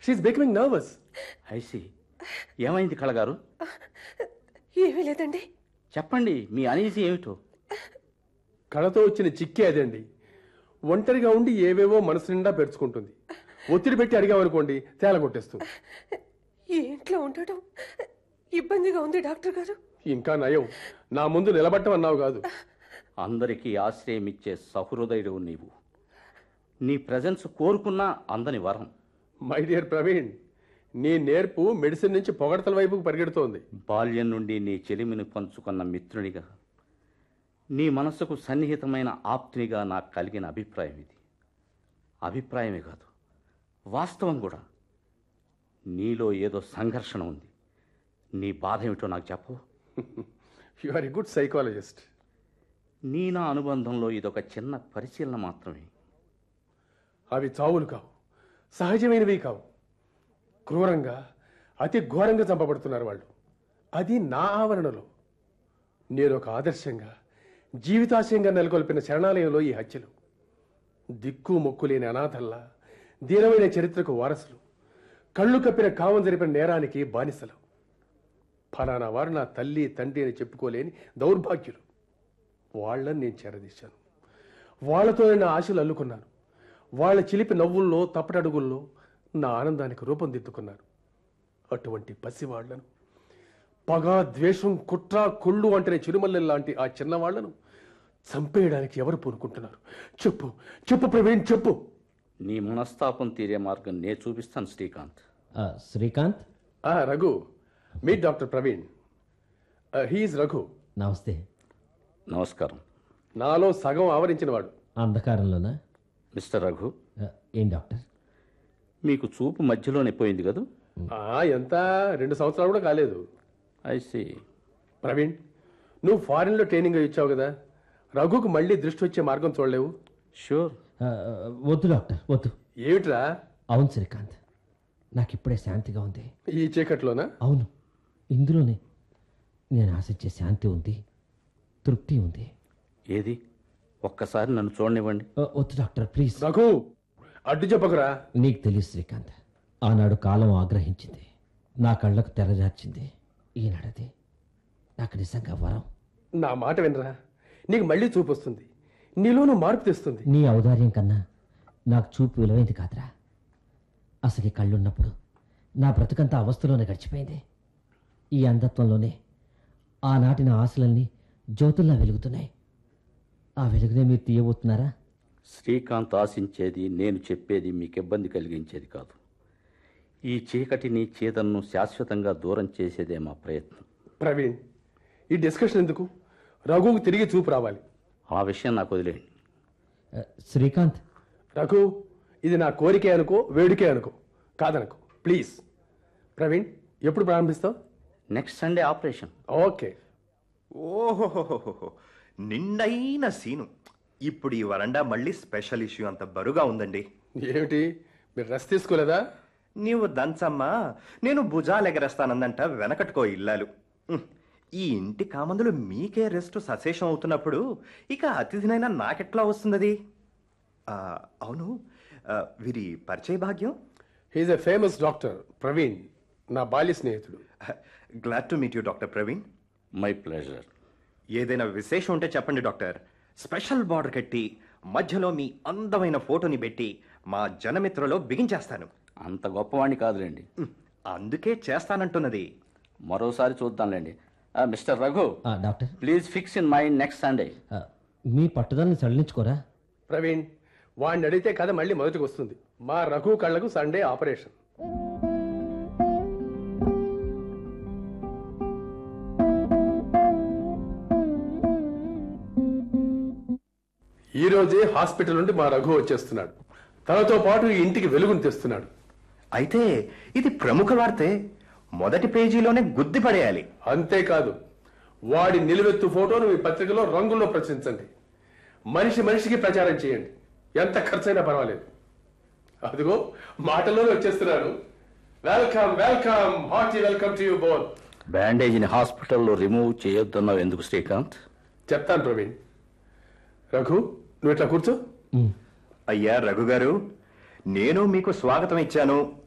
she becoming nervous IC ఏమైంది కళగారు ఏమీ లేదండి చెప్పండి మీ అనీజీ ఏమిటో కళతో వచ్చిన చిక్కే అదండి ఒంటరిగా ఉండి ఏవేవో మనసు నిండా పెరుచుకుంటుంది ఒత్తిడి పెట్టి అడిగామనుకోండి తేల కొట్టేస్తుంది ఈ ఇంట్లో ఉండటం ఇబ్బందిగా ఉంది డాక్టర్ గారు ఇంకా నయం నా ముందు నిలబట్టమన్నావు కాదు అందరికీ ఆశ్రయం ఇచ్చే సహృదయుడు నీవు నీ ప్రజెన్స్ కోరుకున్నా అందని వరం మై డియర్ ప్రవీణ్ నీ నేర్పు మెడిసిన్ నుంచి పొగడతల వైపుకు పరిగెడుతోంది బాల్యం నుండి నీ చెలిమిని పంచుకున్న మిత్రునిగా నీ మనసుకు సన్నిహితమైన ఆప్తునిగా నాకు కలిగిన అభిప్రాయం ఇది అభిప్రాయమే కాదు వాస్తవం కూడా నీలో ఏదో సంఘర్షణ ఉంది నీ బాధ ఏమిటో నాకు చెప్పు you are a good psychologist నీ నా అనుబంధంలో ఇదొక చిన్న పరిశీలన మాత్రమే అవి చావులు కావు సహజమైనవి కావు క్రూరంగా అతి ఘోరంగా చంపబడుతున్నారు వాళ్ళు అది నా ఆవరణలో నేను ఒక ఆదర్శంగా జీవితాశయంగా నెలకొల్పిన శరణాలయంలో ఈ హత్యలు దిక్కు మొక్కు లేని అనాథల్లా దీనమైన చరిత్రకు వారసులు కళ్ళు కప్పిన కావం జరిపిన నేరానికి బానిసలు ఫలానా వారు నా తల్లి తండ్రి అని చెప్పుకోలేని దౌర్భాగ్యులు వాళ్ళని నేను చేరదీశాను వాళ్ళతో నా ఆశలు అల్లుకున్నాను వాళ్ళ చిలిపి నవ్వుల్లో తప్పటడుగుల్లో నా ఆనందానికి రూపొందిద్దుకున్నాను అటువంటి పసివాళ్లను పగ ద్వేషం కుట్ర కుళ్ళు అంటే చిరుమల్లె లాంటి ఆ చిన్నవాళ్లను చంపేయడానికి ఎవరు పూనుకుంటున్నారు చెప్పు చెప్పు ప్రవీణ్ చెప్పు నీ మనస్తాపం తీరే మార్గం నే చూపిస్తాను శ్రీకాంత్ ఆ, శ్రీకాంత్ ఆ Raghu meet doctor Praveen he is Raghu నమస్తే నమస్కారం నాలో సగం ఆవరించినవాడు అంధకారంలోనా మిస్టర్ రఘు ఆ, ఏం డాక్టర్ మీకు చూపు మధ్యలోనే పోయింది కదూ ఆ, ఎంత రెండు సంవత్సరాలు కూడా కాలేదు ఐసి ప్రవీణ్ నువ్వు ఫారిన్లో ట్రైనింగ్ అయి ఇచ్చావు కదా రఘుకు మళ్ళీ దృష్టి వచ్చే మార్గం చూడలేవు షూర్ ఆ, వద్దు డాక్టర్ వద్దు ఏమిట్రా అవును శ్రీకాంత్ నాకు ఇప్పుడే శాంతిగా ఉంది ఈ చీకట్లోనా అవును ఇందులోనే నేను ఆశించే శాంతి ఉంది తృప్తి ఉంది ఏది ఒక్కసారి నన్ను చూడనివ్వండి ఆ, వద్దు డాక్టర్ ప్లీజ్ రఘు అడ్డు చెప్పకురా నీకు తెలియదు శ్రీకాంత్ ఆనాడు కాలం ఆగ్రహించింది నా కళ్ళకు తెరజార్చింది ఈనాడది నాకు నిజంగా వరం నా మాట వినరా నీకు మళ్ళీ చూపు వస్తుంది నీలోనూ మార్పు తెస్తుంది నీ ఔదార్యం కన్నా నాకు చూపు విలువైంది కాదురా అసలు ఈ కళ్ళున్నప్పుడు నా బ్రతుకంతా అవస్థలోనే గడిచిపోయింది ఈ అంధత్వంలోనే ఆనాటి నా ఆశలన్నీ జ్యోతుల్లా వెలుగుతున్నాయి ఆ వెలుగునే మీరు తీయబోతున్నారా శ్రీకాంత్ ఆశించేది నేను చెప్పేది మీకు ఇబ్బంది కలిగించేది కాదు ఈ చీకటిని చీదన్ను శాశ్వతంగా దూరం చేసేదే మా ప్రయత్నం ప్రవీణ్ ఈ డిస్కషన్ ఎందుకు రఘుకు తిరిగి చూపు రావాలి ఆ విషయం నాకు వదిలేయండి ఆ, శ్రీకాంత్ రఘు ఇది నా కోరికే అనుకో వేడుకే అనుకో కాదనుకో ప్లీజ్ ప్రవీణ్ ఎప్పుడు ప్రారంభిస్తావు నెక్స్ట్ సండే ఆపరేషన్ ఓకే ఓహోహోహోహో నిండైన సీను ఇప్పుడు ఈ వరండా మళ్ళీ స్పెషల్ ఇష్యూ అంత బరుగా ఉందండి ఏమిటి మీరు రెస్ట్ తీసుకోలేదా నీవు దంచమ్మా నేను భుజాలు ఎగరేస్తానందంట వెనకట్టుకో ఇల్లాలు ఉహ్, ఈ ఇంటి కామందులు మీకే రెస్ట్ సశేషం అవుతున్నప్పుడు ఇక అతిథినైనా నాకెట్లా వస్తున్నది ఆ, అవును ఆ, వీరి పరిచయ భాగ్యం he is a famous doctor Praveen నా బాల్య స్నేహితుడు glad to meet you doctor Praveen my pleasure ఏదైనా విశేషం ఉంటే చెప్పండి డాక్టర్ స్పెషల్ బార్డర్ కట్టి మధ్యలో మీ అందమైన ఫోటోని పెట్టి మా జనమిత్రలో బిగించేస్తాను అంత గొప్పవాణ్ణి కాదులేండి ఉహ్, అందుకే చేస్తానంటున్నది మరోసారి చూద్దాంలేండి ఆ, మిస్టర్ రఘు ఆ, doctor please fix in mind next Sunday ఆ, మీ పట్టుదలని సడలించుకోరా ప్రవీణ్ వాడిని అడిగితే కథ మళ్ళీ మొదటికి వస్తుంది మా రఘు కళ్ళకు సండే ఆపరేషన్ ఈ రోజే హాస్పిటల్ నుండి మా రఘు వచ్చేస్తున్నాడు తనతో పాటు ఈ ఇంటికి వెలుగును తెస్తున్నాడు అయితే ఇది ప్రముఖ వార్తే మొదటి పేజీలోనే గుద్ది పడేయాలి అంతేకాదు వాడి నిలువెత్తు ఫోటోను మీ పత్రికలో రంగుల్లో ప్రచురించండి మనిషి మనిషికి ప్రచారం చేయండి ఎంత ఖర్చైనా పర్వాలేదు అదిగో మాటల్లోనే వచ్చేస్తున్నాడు welcome welcome hearty welcome to you both బ్యాండేజ్ని హాస్పిటల్లో రిమూవ్ చేయొద్దన్నావు ఎందుకు శ్రీకాంత్ చెప్తాను ప్రవీణ్ రఘు నువ్వు ఇట్లా కూర్చో ఉమ్, అయ్యా రఘు గారు నేను మీకు స్వాగతం ఇచ్చాను